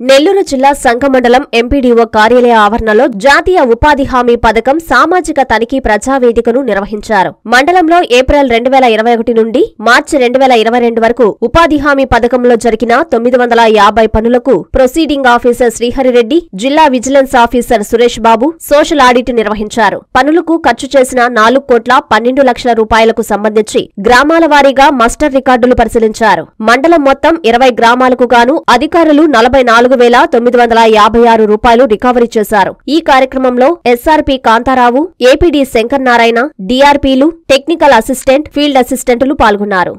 నెల్లూరు జిల్లా సంఘమండలం ఎంపీడీఓ కార్యాలయ ఆవరణలో జాతీయ ఉపాధి హామీ పథకం సామాజిక తనిఖీ ప్రజావేదికను నిర్వహించారు మండలంలో ఏప్రిల్ రెండు వేల ఇరవై ఒకటి నుండి మార్చి రెండు వేల ఇరవై రెండు వరకు ఉపాధి హామీ పథకంలో జరిగిన తొమ్మిది వందల యాభై పనులకు ప్రొసీడింగ్ ఆఫీసర్ శ్రీహరిరెడ్డి జిల్లా vigilance officer Suresh Babu social audit నిర్వహించారు పనులకు ఖర్చు చేసిన నాలుగు కోట్ల పన్నెండు లక్షల రూపాయలకు సంబంధించి గ్రామాల వారీగా మస్టర్ రికార్డులు పరిశీలించారు మండలం మొత్తం ఇరవై గ్రామాలకు గాను అధికారులు నలభై నాలుగు వేల తొమ్మిది వందల యాభై ఆరు రూపాయలు రికవరీ చేశారు ఈ కార్యక్రమంలో ఎస్ఆర్పి కాంతారావు ఏపీడీ శంకర్ నారాయణ డిఆర్పీలు టెక్నికల్ అసిస్టెంట్ ఫీల్డ్ అసిస్టెంట్లు పాల్గొన్నారు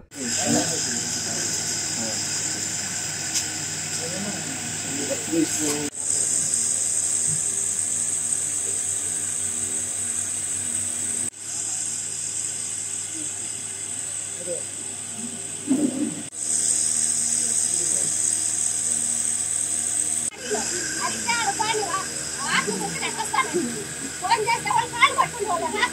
ఫోన్ చేస్తే వాళ్ళు కాళ్ళు పట్టుకుంటారు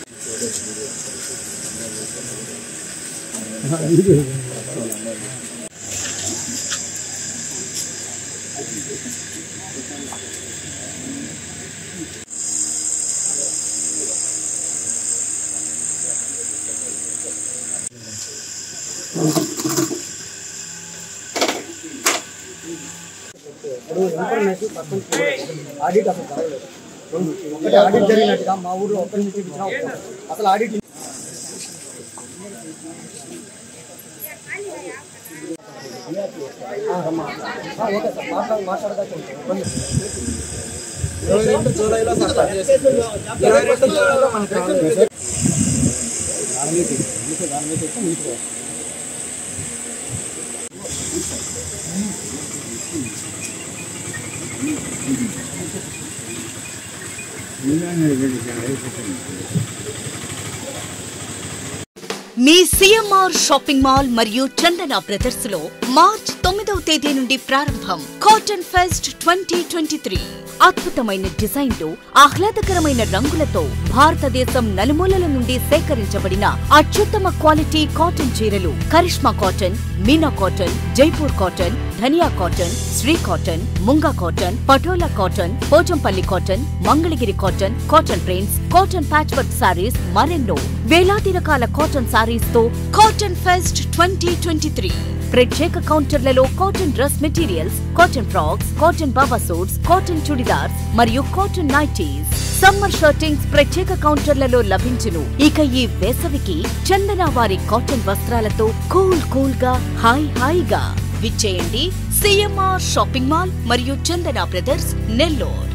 ఇప్పుడు ఇన్ఫర్మేషన్ పక్కన ఆడిట్ అసలు జరగలేదు రెండు ఒకటి ఆడిట్ జరిగినట్టుగా మా ఊర్లో ఒక్కరి నుంచి ఇచ్చినా ఒప్పుకోరు. అసలు ఆడిట్ ఆ, రమ్మా. ఆ, ఓకే సార్ మాట్లాడ మాట్లాడదాకా ఉంటాం. ఇరవై రెండు జూలైలో సార్ స్టార్ట్ చేసింది. ఇరవై రెండు జూలైలో మనకు రాలేదు. మీ సిఎంఆర్ షాపింగ్ మాల్ మరియు చందన బ్రదర్స్ లో మార్చ్ తొమ్మిదవ తేదీ నుండి ప్రారంభం cotton fest twenty twenty three అద్భుతమైన డిజైన్లు ఆహ్లాదకరమైన రంగులతో భారతదేశం నలుమూలల నుండి సేకరించబడిన అత్యుత్తమ క్వాలిటీ కాటన్ చీరలు Karishma cotton Meena cotton Jaipur cotton Dhaniya cotton Shri cotton Munga cotton Patola cotton Pochampalli cotton Mangalagiri cotton cotton prints cotton patch work sarees మరెన్నో వేలాది రకాల కాటన్ సారీస్ తో cotton fest twenty twenty three ప్రత్యేక కౌంటర్లలో cotton dress materials cotton frocks cotton బాబా సూట్స్ కాటన్ చుడిదార్స్ మరియు కాటన్ నైటీస్ సమ్మర్ షర్టింగ్స్ ప్రత్యేక కౌంటర్లలో లభించును ఇక ఈ వేసవికి చందన వారి కాటన్ వస్త్రాలతో కూల్ కూల్ గా హాయ్ హాయిగా విచ్చేయండి సిఎంఆర్ షాపింగ్ మాల్ మరియు చందన బ్రదర్స్ నెల్లూరు